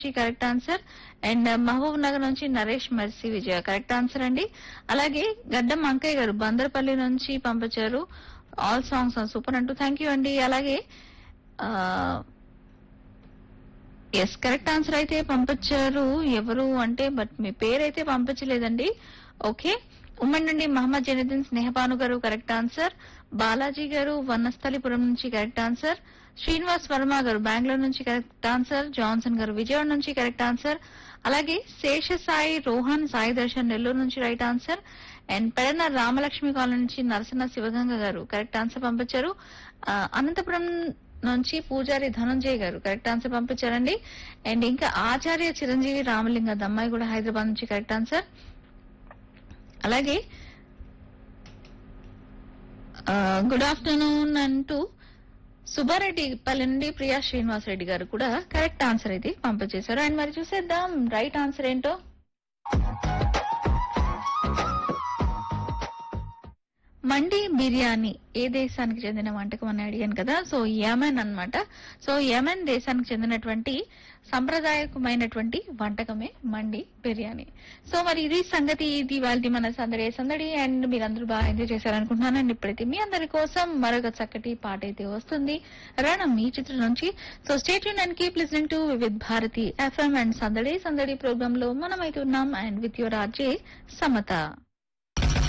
correct answer and Mahbub Nagar నుంచి Naresh Mercy Vijaya correct answer అండి అలాగే గడ్డం అంకయ్య గారు బందరపల్లి నుంచి పంపించారు ఆల్ సాంగ్స్ సూపర్ అంటూ థ్యాంక్ యూ అండి అలాగే ఎస్ కరెక్ట్ ఆన్సర్ అయితే పంపించారు ఎవరు అంటే బట్ మీ పేరైతే పంపించలేదండి ఓకే ఉమ్మడి నుండి మహమ్మద్ జనీద్దీన్ స్నేహపాను గారు కరెక్ట్ ఆన్సర్ బాలాజీ గారు వనస్థలిపురం నుంచి కరెక్ట్ ఆన్సర్ శ్రీనివాస్ వర్మ గారు బెంగళూరు నుంచి కరెక్ట్ ఆన్సర్ జాన్సన్ గారు విజయవాడ నుంచి కరెక్ట్ ఆన్సర్ అలాగే శేష సాయి రోహన్ సాయి దర్శన్ నెల్లూరు నుంచి right answer and Pedana Ramalakshmi colony నుంచి నరసింహ శివగంగ గారు కరెక్ట్ ఆన్సర్ పంపించారు ఆ, అనంతపురం నుంచి పూజారి ధనంజయ్ గారు కరెక్ట్ ఆన్సర్ పంపించారండి అండ్ ఇంకా ఆచార్య చిరంజీవి రామలింగ దమ్మాయి కూడా హైదరాబాద్ నుంచి కరెక్ట్ ఆన్సర్ అలాగే గుడ్ ఆఫ్టర్నూన్ అంటూ సుబ్బారెడ్డి పల్లె నుండి ప్రియా శ్రీనివాస్ రెడ్డి గారు కూడా కరెక్ట్ ఆన్సర్ అయితే పంపించేశారు అండ్ మరి చూసేద్దాం రైట్ ఆన్సర్ ఏంటో మండి బిర్యానీ ఏ దేశానికి చెందిన వంటకం అని అడిగాను కదా సో యమన్ అన్నమాట సో యమన్ దేశానికి చెందినటువంటి సంప్రదాయకమైనటువంటి వంటకమే మండి బిర్యానీ సో మరి ఇది సంగతి ఇది వాళ్ళ మన సందడి సందడి అండ్ మీరందరూ బాగా ఎంజాయ్ చేశారనుకుంటున్నాను అండ్ ఇప్పుడైతే మీ అందరి కోసం మరొక చక్కటి పాట అయితే వస్తుంది రణం ఈ చిత్రం నుంచి సో స్టేట్ యూన్ and keep listening to with Bharati FM and Sandadi Sandadi program లో మనమైతే ఉన్నాం and with your RJ Samata